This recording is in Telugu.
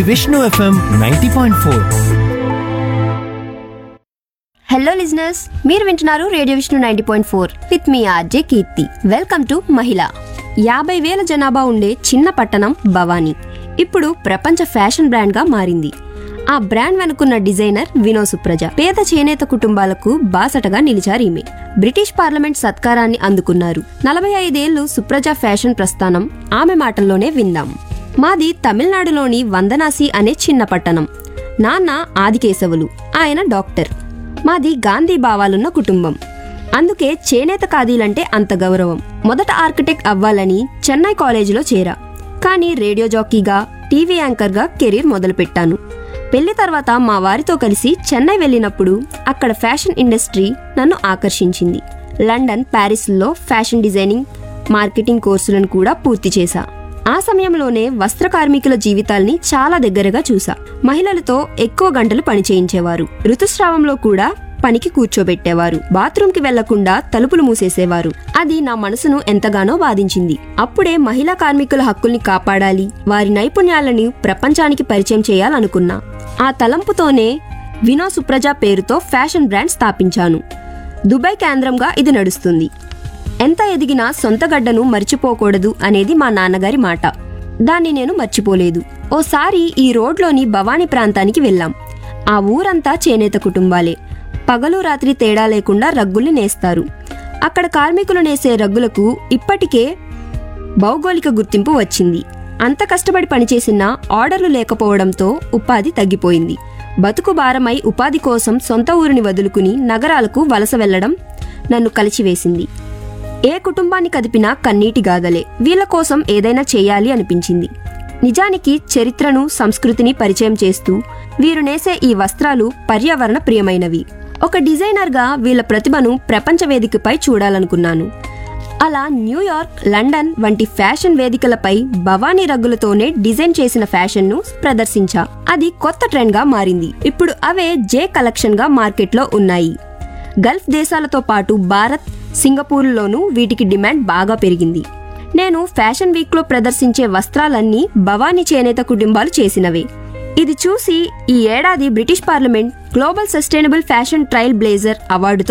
Vishnu FM ninety point four hello listeners మీరు వింటున్నారు radio Vishnu ninety point four with మీ ఆర్జే కీర్తి వెల్కమ్ టు మహిళ యాభై వేల జనాభా ఉండే చిన్న పట్టణం భవానీ ఇప్పుడు ప్రపంచ ఫ్యాషన్ బ్రాండ్ గా మారింది ఆ బ్రాండ్ వెనుకున్న డిజైనర్ వినో సుప్రజ పేద చేనేత కుటుంబాలకు బాసటగా నిలిచారు ఈమె బ్రిటిష్ పార్లమెంట్ సత్కారాన్ని అందుకున్నారు నలభై ఐదేళ్లు సుప్రజ ఫ్యాషన్ ప్రస్థానం ఆమె మాటల్లోనే విందాం మాది తమిళనాడులోని వందనాసి అనే చిన్న పట్టణం నాన్న ఆదికేశవులు ఆయన డాక్టర్ మాది గాంధీ భావాలున్న కుటుంబం అందుకే చేనేత ఖాదీలంటే అంత గౌరవం మొదట ఆర్కిటెక్ట్ అవ్వాలని చెన్నై కాలేజీలో చేరా కానీ రేడియో జాకీగా టీవీ యాంకర్గా కెరీర్ మొదలుపెట్టాను పెళ్లి తర్వాత మా వారితో కలిసి చెన్నై వెళ్ళినప్పుడు అక్కడ ఫ్యాషన్ ఇండస్ట్రీ నన్ను ఆకర్షించింది లండన్ ప్యారిస్లో ఫ్యాషన్ డిజైనింగ్ మార్కెటింగ్ కోర్సులను కూడా పూర్తి చేశా ఆ సమయంలోనే వస్త్ర కార్మికుల జీవితాల్ని చాలా దగ్గరగా చూసా మహిళలతో ఎక్కువ గంటలు పని చేయించేవారు ఋతుస్రావంలో కూడా పనికి కూర్చోబెట్టేవారు బాత్రూంకి వెళ్లకుండా తలుపులు మూసేసేవారు అది నా మనసును ఎంతగానో బాధించింది అప్పుడే మహిళా కార్మికుల హక్కుల్ని కాపాడాలి వారి నైపుణ్యాలను ప్రపంచానికి పరిచయం చేయాలనుకున్నా ఆ తలంపుతోనే వినో సుప్రజ పేరుతో ఫ్యాషన్ బ్రాండ్ స్థాపించాను దుబాయ్ కేంద్రంగా ఇది నడుస్తుంది ఎంత ఎదిగినా సొంత గడ్డను మర్చిపోకూడదు అనేది మా నాన్నగారి మాట దాన్ని నేను మర్చిపోలేదు ఓసారి ఈ రోడ్లోని భవానీ ప్రాంతానికి వెళ్ళాం ఆ ఊరంతా చేనేత కుటుంబాలే పగలు రాత్రి తేడా లేకుండా రగ్గుల్ని నేస్తారు అక్కడ కార్మికులు నేసే రగ్గులకు ఇప్పటికే భౌగోళిక గుర్తింపు వచ్చింది అంత కష్టపడి పనిచేసినా ఆర్డర్లు లేకపోవడంతో ఉపాధి తగ్గిపోయింది బతుకు భారమై ఉపాధి కోసం సొంత ఊరిని వదులుకుని నగరాలకు వలస వెళ్లడం నన్ను కలిచివేసింది ఏ కుటుంబాన్ని కదిపినా కన్నీటి గాథలే వీళ్ళ కోసం ఏదైనా చేయాలి అనిపించింది నిజానికి చరిత్రను సంస్కృతిని పరిచయం చేస్తూ వీరు నేసే ఈ వస్త్రాలు పర్యావరణ ప్రియమైనవి ఒక డిజైనర్గా వీళ్ళ ప్రతిభను ప్రపంచ వేదికపై చూడాలనుకున్నాను అలా న్యూయార్క్ లండన్ వంటి ఫ్యాషన్ వేదికలపై భవానీ రగ్గులతోనే డిజైన్ చేసిన ఫ్యాషన్ ను ప్రదర్శించా అది కొత్త ట్రెండ్ గా మారింది ఇప్పుడు అవే జే కలెక్షన్ గా మార్కెట్లో ఉన్నాయి గల్ఫ్ దేశాలతో పాటు భారత్ సింగపూర్లోనూ వీటికి డిమాండ్ బాగా పెరిగింది నేను ఫ్యాషన్ వీక్ లో ప్రదర్శించే వస్త్రాలన్నీ భవానీ చేనేత కుటుంబాలు చేసినవే ఇది చూసి ఈ ఏడాది British parliament global sustainable fashion trailblazer అవార్డుతో